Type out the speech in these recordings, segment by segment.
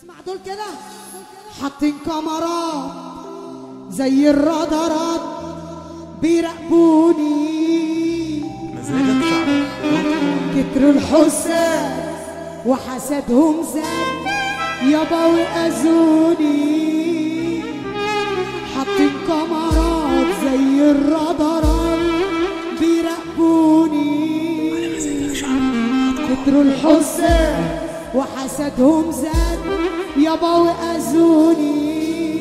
اسمع دول كده حاطين كاميرات زي الرادارات بيراقبوني مزاجك شعبي كتروا الحساد وحسدهم زاد يابا وأذوني حاطين كاميرات زي الرادارات بيراقبوني كتروا الحساد وحسدهم زاد يابا وأذوني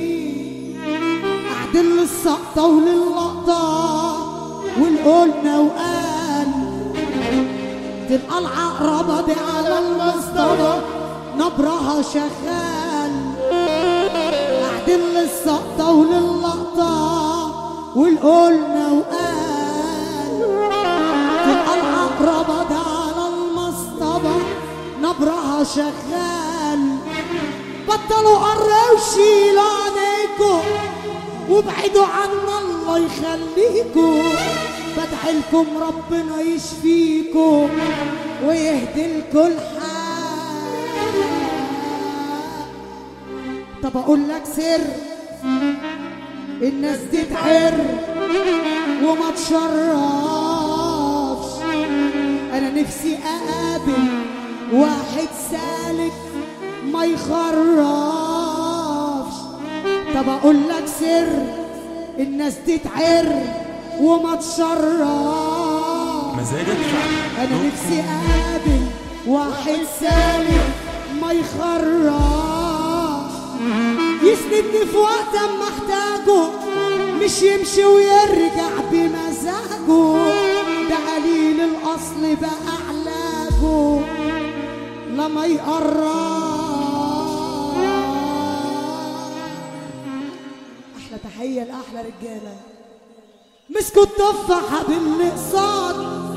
أعدل للسقطة وللقطة والقلنا وقال تبقى العقربة دي على المصطبة نبرها شغال أعدل للسقطة وللقطة والقلنا وقال تبقى العقربة دي على المصطبة نبرها شغال بطلوا قروا شيلوا عينيكم وابعدوا عنا الله يخليكم بدعي لكم ربنا يشفيكم ويهدي لكم الحال طب اقول لك سر الناس دي تعر وما تشرفش انا نفسي اقابل واحد سالك ما يخرفش طب اقول لك سر الناس دي تعر وما تشرفش مزاجك شعبي انا نفسي اقابل واحد سالك ما يخرف يسندني في وقت اما احتاجه مش يمشي ويرجع بمزاجه ده قليل الاصل بقى علاجه لما يقرب احلى تحيه لاحلى رجاله مسكوا التفاحه بالنقصان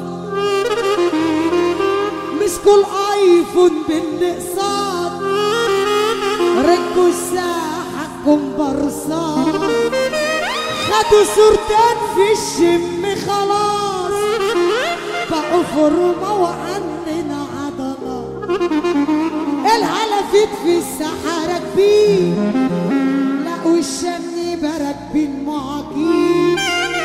مسكوا الايفون بالنقصان ركوا الساحة كومبارسات خدوا صورتين في الجيم خلاص بقوا فورمة وعننا عضلات الهلافيت في الساحة راكبين لقوا الشنيبة راكبين معاكين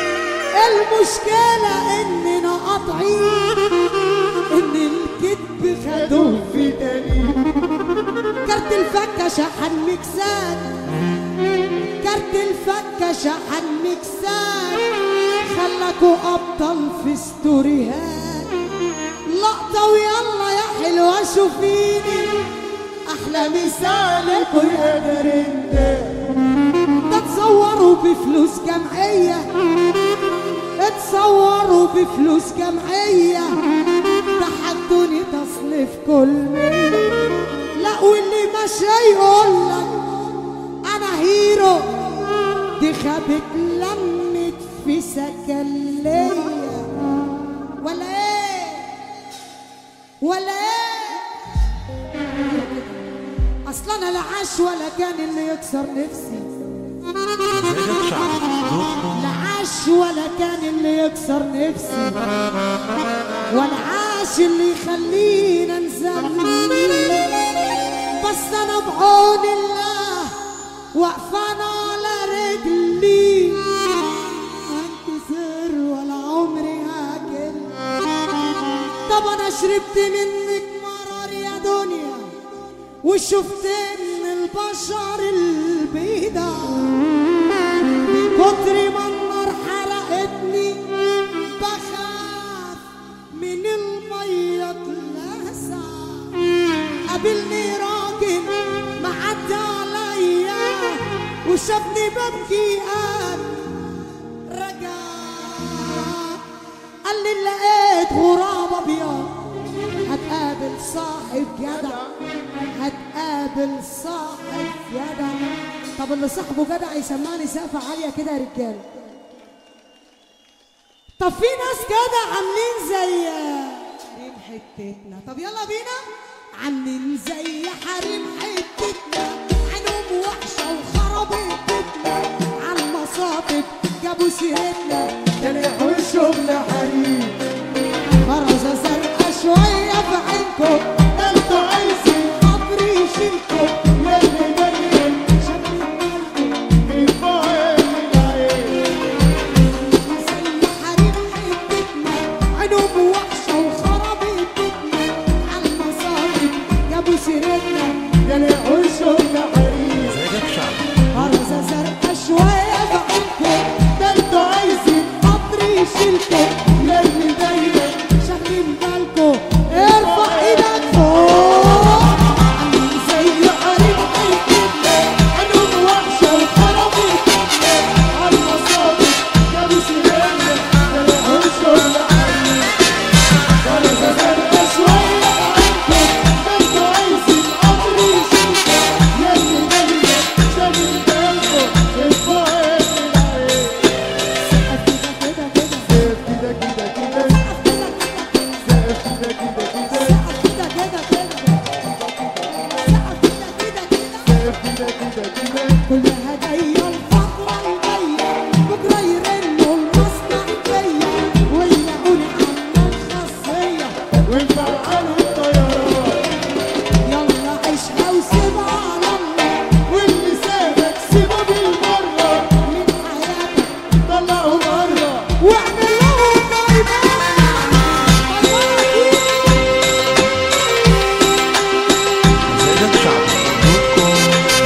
المشكلة اننا قاطعين ان الكذب خدوه في دليل كارت الفكة شحن مكسات كارت الفكة شحن مكسات خلاكوا ابطال في ستوريهات لقطة ويلا يا حلوة شوفيني احلى مثالك ويا درنده ده تصوروا بفلوس جمعية اتصوروا بفلوس جمعية ضحكتوني تصنيف كل مية لا واللي ماشي يقولك انا هيرو دي خابت لمت في سكلية ولا ايه ولا ايه اصلا انا لا عاش ولا كان اللي يكسر نفسي مزاجك شعبي دوت كوم لا عاش ولا كان اللي يكسر نفسي ولا عاش اللي يخلينا نزل بس انا بعون الله واقفة على رجلي انكسر ولا عمري هاكل طب انا شربت منك مرار يا دنيا وشفت ان البشر البيضة من كتر ما النار حرقتني بخاف من المية اتلسع قابلني راجل معدي عليا وشافني ببكي قال رجع قال لي لقيت غراب ابيض هتقابل صاحب جدع هتقابل صاحب جدع طب اللي صاحبه جدع يسمعني سقفة عالية كده يا رجالة طب في ناس كده عاملين زي حريم حتتنا طب يلا بينا عاملين زي حريم حتتنا عينهم وحشة وخربت بيتنا على المصاطب جابوا سيرتنا تلقوا الشغل حريم فرزة زرقاء شوية في عينكم انتوا عايزين قبر يشيلكم يا يا ليه والشغل حريم مزاجك شعبي فرزة زرقا شوية بعينكم ده انتوا عايزين قطر يشيلكم يا اللي دايما شاغلين بالكم ارفع ايدك فوق عاملين زي قريب حيتنا عينهم وحشة وخربوا على المصابي جابوا سناننا يا ليه والشغل حريم فرزة زرقا شوية بعينكم ده انتوا عايزين قطر يشيلكم يا اللي دايما شاغل بالكم ارفعوا العين كده كده كده كده كده كده كده كده كده كلها جاية الفترة الجاية بكرة يرنوا المصنع جاية ويلاقوني عاملة الخاصية ونفعلوا الطيارات يلا عيشها وسيبها على الله واللي سابك سيبه بالمرة من حياتك طلعوا مرة واعمل لهم بايباي بايباي مزاجك شعبي دوت كوم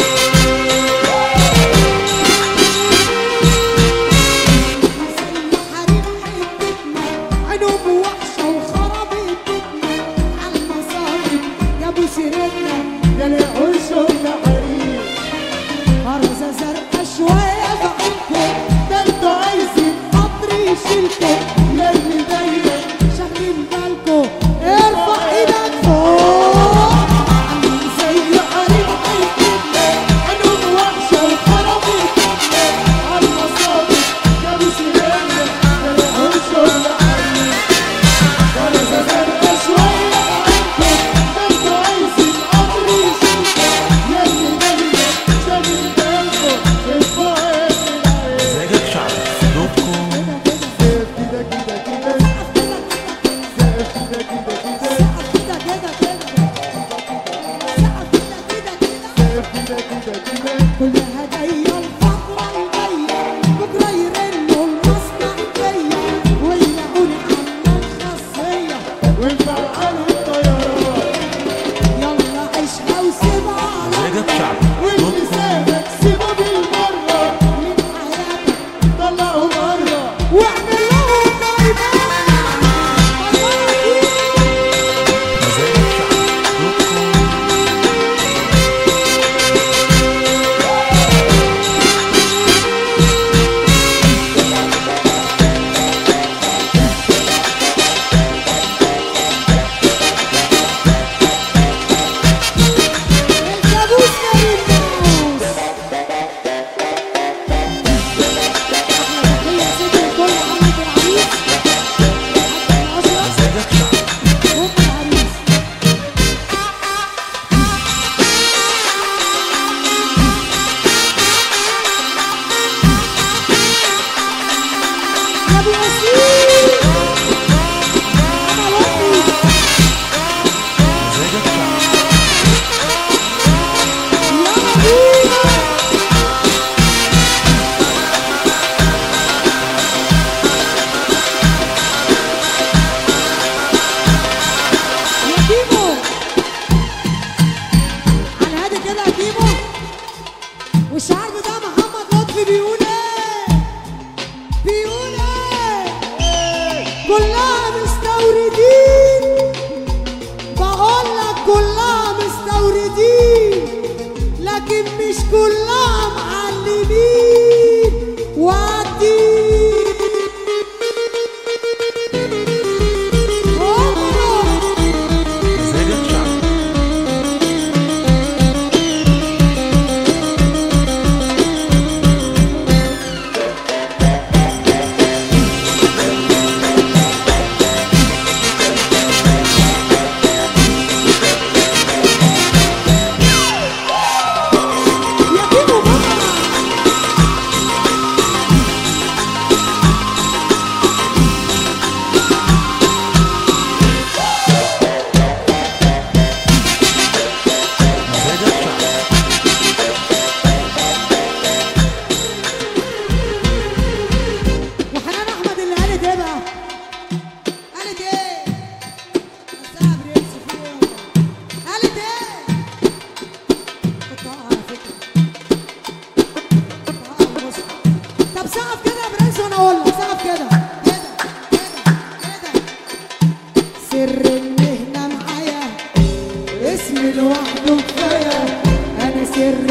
زي حريم حتتنا عينهم وحشة وخربت بيتنا عالمصائب جابوا سيرتنا يا ليه والشغل حريم فرزة زرقا شوية بعينكم ده انتوا عايزين قطر يشيلكم يا اللي دايما شاغلين بالكم ارفع ايدك فوق عاملين زي قريب حيتنا عينهم وحشة وخربوا على المصابي جابوا سناننا يا ليه والشغل حريم فرزة زرقا شوية بعينكم ده انتوا عايزين قطر يشيلكم يا اللي دايما شاغل بالكم ارفعوا العين مزاجك شعبي دوت كوم كده كده كده كده كده كده كده كده كده كده كده كده كلها جاية الفترة الجاية بكرة يرنوا المصنع جاية ويلاقوني عاملة الخاصية ونفعلوا الطيارات يلا عيشها وسيبها على مزاجك شعبي واللي دوت كوم سابك سيبه بالمرة من حياتك طلعوا مرة واعمل لهم بايباي بايباي مزاجك شعبي دوت كوم الكابوس كريم ناوس هي ست الكل عمة العريس حتى الأسرة مزاجك شعبي هم العريس يا ابو ياسين انا وفي مزاجك شعبي يلا بينا يا كيمو على هادي كده يا كيمو والشعر بتاع محمد لطفي بيقول ايه بيقول ايه كلها مستوردين بقول لك كلها مستوردين لكن مش كلها معلمين وقتين مزاجك شعبي يا كيمو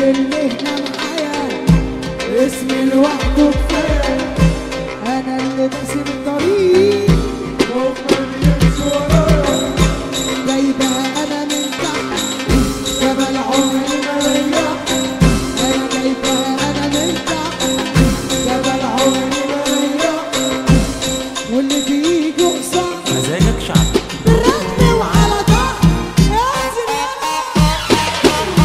اللي هنا معايا اسمي لوحده كفايه انا اللي باسم الطريق وهم بيمشوا ورايا جايبها انا من تحت جبل عمري ما ريح انا جايبها انا من تحت جبل عمري ما ريح واللي بيجي قصاد مزاجك شعبي بالركن وعلى ضهر انزل يلا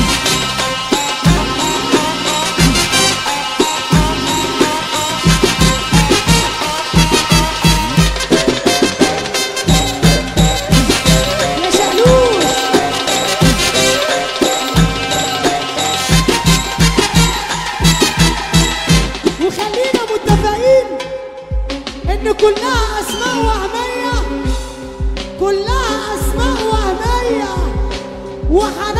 يا شقلوش وخلينا متفقين ان كلها اسماء وهميه كلها اسماء وهميه وحي